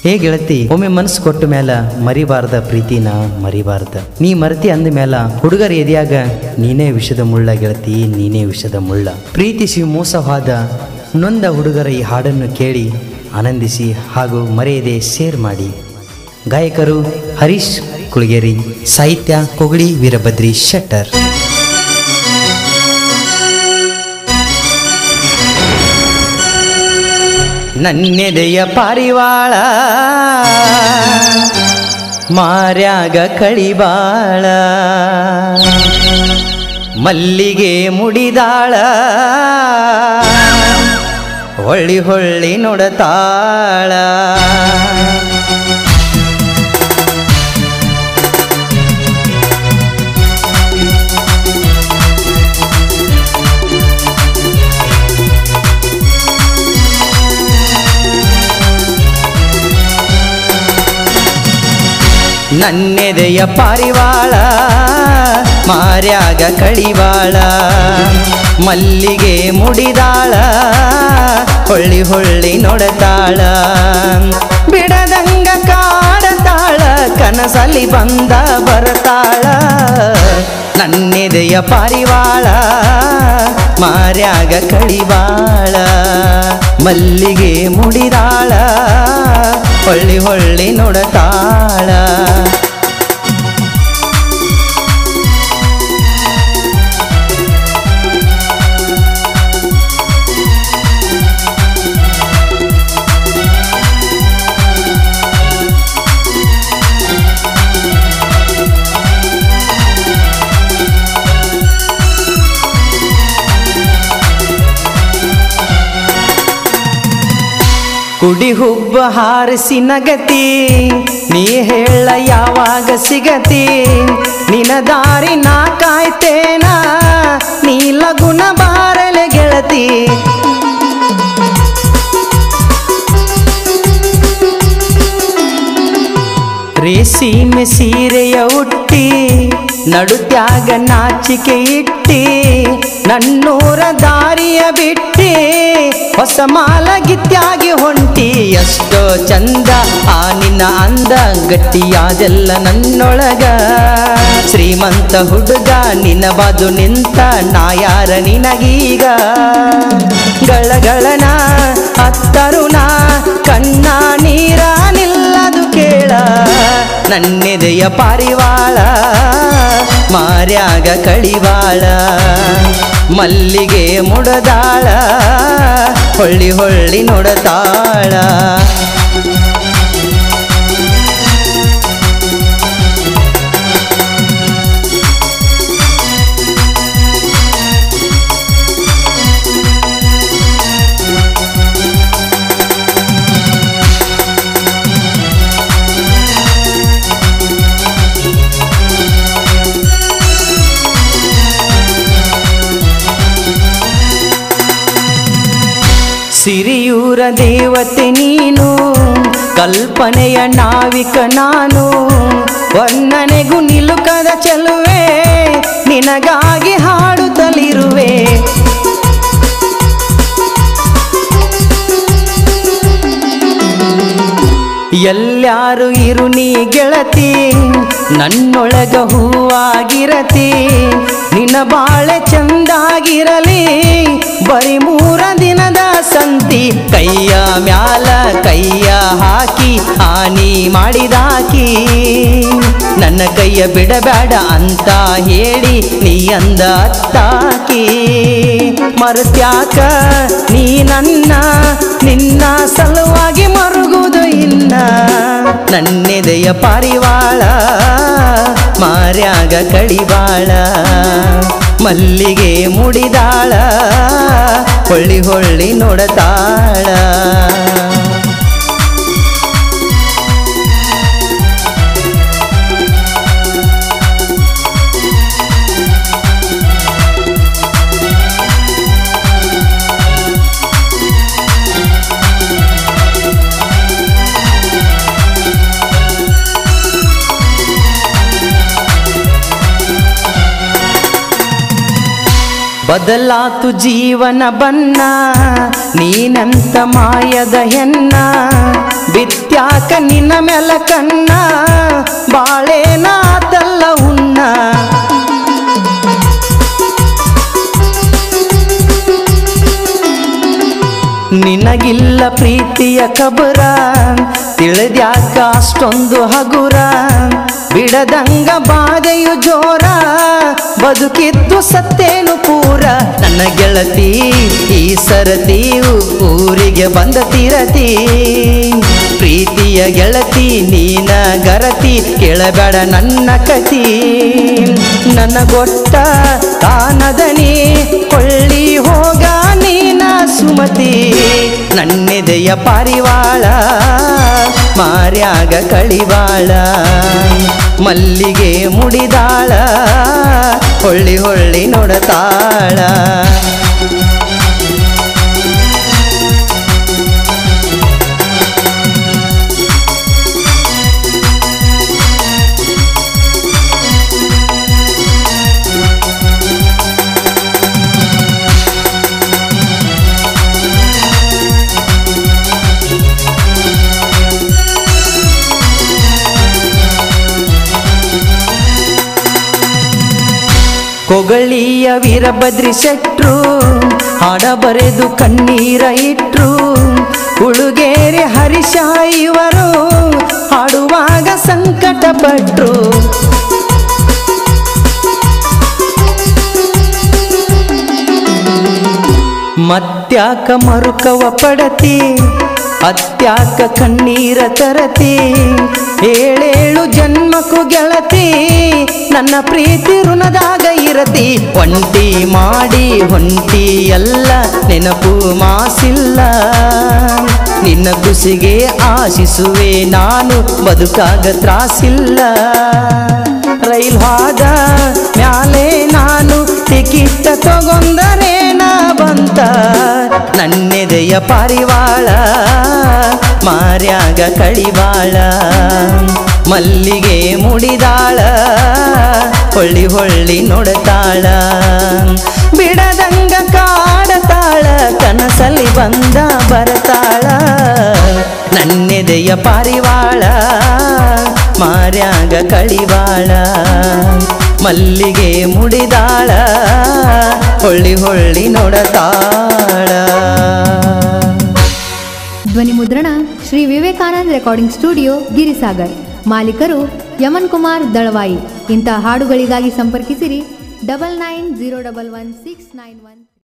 ಹೇ ಗೆಳತಿ ಒಮ್ಮೆ ಮನಸ್ಸು ಕೊಟ್ಟ ಮೇಲ ಮರಿಬಾರ್ದ ಪ್ರೀತಿನ ಮರಿಬಾರ್ದ ನೀ ಮರತಿ ಅಂದ ಮೇಲ ಹುಡುಗರ ಎದೆಯಾಗ ನೀನೇ ವಿಷದ ಮುಳ್ಳ ಗೆಳತಿ ನೀನೇ ವಿಷದ ಮುಳ್ಳ ಪ್ರೀತಿಸಿ ಮೋಸವಾದ ನೊಂದ ಹುಡುಗರ ಈ ಹಾಡನ್ನು ಕೇಳಿ ಆನಂದಿಸಿ ಹಾಗೂ ಮರೆಯದೆ ಶೇರ್ ಮಾಡಿ ಗಾಯಕರು ಹರೀಶ್ ಕುಳಗೇರಿ ಸಾಹಿತ್ಯ ಕೊಗಳಿ ವೀರಭದ್ರಿ ಶೆಟ್ಟರ್ ನನ್ನೆದೆಯ ಪಾರಿವಾಳ ಮಾರ್ಯಾಗ ಕಳಿಬಾಳ ಮಲ್ಲಿಗೆ ಮುಡಿದಾಳ ಹೊಳ್ಳಿ ಹೊಳ್ಳಿ ನೋಡತಾಳ ನನ್ನೆದೆಯ ಪಾರಿವಾಳ ಮಾರ್ಯಾಗ ಕಳಿವಾಳ ಮಲ್ಲಿಗೆ ಮುಡಿದಾಳ ಹೊಳ್ಳಿ ಹೊಳ್ಳಿ ನೋಡತಾಳ ಬಿಡದಂಗ ಕಾಡತಾಳ ಕನಸಲ್ಲಿ ಬಂದ ಬರತಾಳ ನನ್ನೆದೆಯ ಪಾರಿವಾಳ ಮಾರ್ಯಾಗ ಕಳಿವಾಳ ಮಲ್ಲಿಗೆ ಮುಡಿದಾಳ ಹೊಳ್ಳಿ ಹೊಳ್ಳಿ ನೋಡತಾಳ ಕುಡಿ ಹುಬ್ಬ ಹಾರಿಸಿ ನಗತಿ ನೀ ಹೇಳ ಯಾವಾಗ ಸಿಗತಿ ನಿನ ದಾರಿ ನಾ ಕಾಯ್ತೇನ ನೀ ಲಗುನ ಬಾರಲೆ ಗೆಳತಿ ರೇಸಿಮೆ ಸೀರೆಯ ಉಟ್ಟಿ ನಡುತ್ಯಾಗ ನಾಚಿಕೆ ಇಟ್ಟಿ ನನ್ನೂರ ದಾರಿಯ ಬಿಟ್ಟಿ ಹೊಸ ಮಾಲಗಿತ್ಯಾಗಿ ಹೊಂಟಿ ಎಷ್ಟೋ ಚಂದ ಆ ನಿನ್ನ ಅಂದ ಗಟ್ಟಿಯಾದೆಲ್ಲ ನನ್ನೊಳಗ ಶ್ರೀಮಂತ ಹುಡುಗ ನಿನ್ನ ಬಾಜು ನಿಂತ ನಾ ಯಾರ ನಿನಗೀಗ ಗಳಗಳನ ಅತ್ತರುಣ ಕಣ್ಣ ನೀರ ನಿಲ್ಲದು ಕೇಳ ನನ್ನೆದೆಯ ಪಾರಿವಾಳ ಮಾರ್ಯಾಗ ಕಳಿವಾಳ ಮಲ್ಲಿಗೆ ಮುಡದಾಳ ಹೊಳ್ಳಿ ಹೊಳ್ಳಿ ನೋಡತಾಳ ಸಿರಿಯೂರ ದೇವತೆ ನೀನು ಕಲ್ಪನೆಯ ನಾವಿಕ ನಾನು ವರ್ಣನೆಗೂ ನಿಲುಕದ ಚೆಲುವೆ ನಿನಗಾಗಿ ಹಾಡುತ್ತಲಿರುವೆ ಎಲ್ಲಾರು ಇರು ನೀ ಗೆಳತಿ ನನ್ನೊಳಗ ಹೂವಾಗಿರತಿ ನಿನ್ನ ಬಾಳೆ ಚಂದಾಗಿರಲಿ ಬರೀ ಮೂರ ದಿನದ ಸಂತಿ ಕೈಯ ಮ್ಯಾಲ ಕೈಯ ಹಾಕಿ ಹಾನಿ ಮಾಡಿದಾಕಿ ನನ್ನ ಕೈಯ ಬಿಡಬೇಡ ಅಂತ ಹೇಳಿ ನೀ ಅಂದ ಅತ್ತಾಕಿ ಮರುತ್ಯಾಕ ನೀ ನನ್ನ ನಿನ್ನ ಸಲುವಾಗಿ ಮರುಗುವುದು ಇನ್ನ ನನ್ನೆದೆಯ ಪಾರಿವಾಳ ಮಾರ್ಯಾಗ ಕಡಿವಾಳ ಮಲ್ಲಿಗೆ ಮುಡಿದಾಳ ಹೊಳ್ಳಿ ಹೊಳ್ಳಿ ನೋಡತಾಳ ಬದಲಾತು ಜೀವನ ಬನ್ನ ನೀನಂತ ಮಾಯದ ಹೆನ್ನ ಬಿತ್ತಿ ಮತ್ಯಾಕ ನಿನ್ನ ಮೇಲ ಕಣ್ಣ ಬಾಳೇನಾತಲ್ಲ ಉನ್ನ ನಿನಗಿಲ್ಲ ಪ್ರೀತಿಯ ಕಬರ ತಿಳಿದ್ಯಾಕ ಅಷ್ಟೊಂದು ಹಗುರ ಬಿಡದಂಗ ಬಾಧೆಯು ಜೋರ ಬದುಕಿದ್ದು ಸತ್ತೇನು ಪೂರ ನನ್ನ ಗೆಳತಿ ಈ ಸರತಿ ಊರಿಗೆ ಬಂದ ತೀರತಿ ಪ್ರೀತಿಯ ಗೆಳತಿ ನೀನ ಗರತಿ ಕೇಳಬೇಡ ನನ್ನ ಕತಿ ನನ್ನ ಗೊಟ್ಟ ತಾನದನಿ ಕೊಳ್ಳಿ ಹೋಗ ನೀನ ಸುಮತಿ ನನ್ನೆದೆಯ ಪಾರಿವಾಳ ಮಾರ್ಯಾಗ ಕಳಿವಾಳ ಮಲ್ಲಿಗೆ ಮುಡಿದಾಳ ಹೊಳ್ಳಿ ಹೊಳ್ಳಿ ನೋಡತಾಳ ಕೊಗಳಿಯ ವೀರಭದ್ರಿ ಶೆಟ್ರು ಹಾಡ ಬರೆದು ಕಣ್ಣೀರ ಇಟ್ರು ಉಳುಗೇರಿ ಹರಿಶ ಇವರು ಹಾಡುವಾಗ ಸಂಕಟ ಪಟ್ರು ಮತ್ಯಾಕ ಮರುಕವ ಪಡತಿ ಅತ್ಯಾಕ ಕಣ್ಣೀರ ತರತಿ ಏಳೇಳು ಜನ್ಮಕ್ಕೂ ಗೆಳತಿ ನನ್ನ ಪ್ರೀತಿ ಋಣದಾಗ ಇರತಿ ಒಂಟಿ ಮಾಡಿ ಹೊಂಟಿ ಎಲ್ಲ ನೆನಪು ಮಾಸಿಲ್ಲ ನಿನ್ನ ಖುಷಿಗೆ ಆಶಿಸುವೆ ನಾನು ಬದುಕಾಗ ತ್ರಾಸಿಲ್ಲ ರೈಲ್ ಹಾದ ಮ್ಯಾಲೆ ನಾನು ಟಿಕಿಟ್ ತಗೊಂಡರೇನ ಬಂತ ನನ್ನೆದೆಯ ಪಾರಿವಾಳ ಮಾರ್ಯಾಗ ಕಳಿವಾಳ ಮಲ್ಲಿಗೆ ಮುಡಿದಾಳ ಹೊಳ್ಳಿ ಹೊಳ್ಳಿ ನೋಡತಾಳ ಬಿಡದಂಗ ಕಾಡತಾಳ ಕನಸಲ್ಲಿ ಬಂದ ಬರತಾಳ ನನ್ನೆದೆಯ ಪಾರಿವಾಳ ಮಾರ್ಯಾಗ ಕಳಿವಾಳ ಮಲ್ಲಿಗೆ ಮುಡಿದಾಳ ಹೊಳ್ಳಿ ಹೊಳ್ಳಿ ನೋಡತಾಳ ಧ್ವನಿ ಮುದ್ರಣ ಶ್ರೀ ವಿವೇಕಾನಂದ್ ರೆಕಾರ್ಡಿಂಗ್ ಸ್ಟುಡಿಯೋ ಗಿರಿಸಾಗರ್ ಮಾಲೀಕರು ಯಮನ್ ಕುಮಾರ್ ದಳವಾಯಿ ಇಂಥ ಹಾಡುಗಳಿಗಾಗಿ ಸಂಪರ್ಕಿಸಿರಿ double nine zero double one six nine one